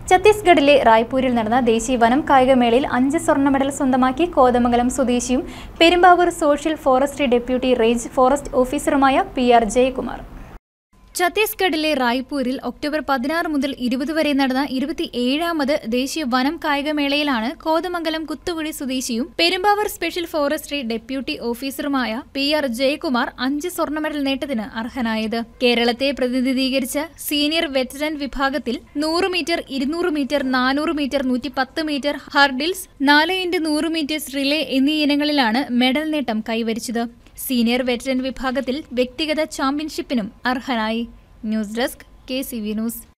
ഛത്തീസ്ഗഡിലെ റായ്പൂരിൽ നടന്ന ദേശീയ വനം കായികമേളയിൽ അഞ്ച് സ്വർണ്ണ മെഡൽ സ്വന്തമാക്കി കോതമംഗലം സ്വദേശിയും Perumbavoor social forestry deputy range forest ഓഫീസറുമായ പി ആർ ജയകുമാർ ഛത്തീസ്ഗഡിലെ റായ്പൂരിൽ ഒക്ടോബർ പതിനാറ് മുതൽ ഇരുപത് വരെ നടന്ന ഇരുപത്തിയേഴാമത് ദേശീയ വനം കായികമേളയിലാണ് കോതമംഗലം കുത്തുകുഴി സ്വദേശിയും പെരുമ്പാവൂർ സ്പെഷ്യൽ ഫോറസ്ട്രി ഡെപ്യൂട്ടി ഓഫീസറുമായ പി ആർ ജയകുമാർ അഞ്ച് സ്വർണ്ണ മെഡൽ നേട്ടത്തിന് അർഹനായത് കേരളത്തെ പ്രതിനിധീകരിച്ച സീനിയർ വെറ്ററൻ വിഭാഗത്തിൽ നൂറ് മീറ്റർ ഇരുന്നൂറ് മീറ്റർ നാനൂറ് മീറ്റർ നൂറ്റി പത്ത് മീറ്റർ ഹർഡിൽസ് നാല് ഇൻറ്റ് നൂറ് മീറ്റേഴ്സ് റിലേ എന്നീ ഇനങ്ങളിലാണ് മെഡൽ നേട്ടം കൈവരിച്ചത് സീനിയർ വെറ്ററൻ വിഭാഗത്തിൽ വ്യക്തിഗത ചാമ്പ്യൻഷിപ്പിനും അർഹനായി news desk K C V news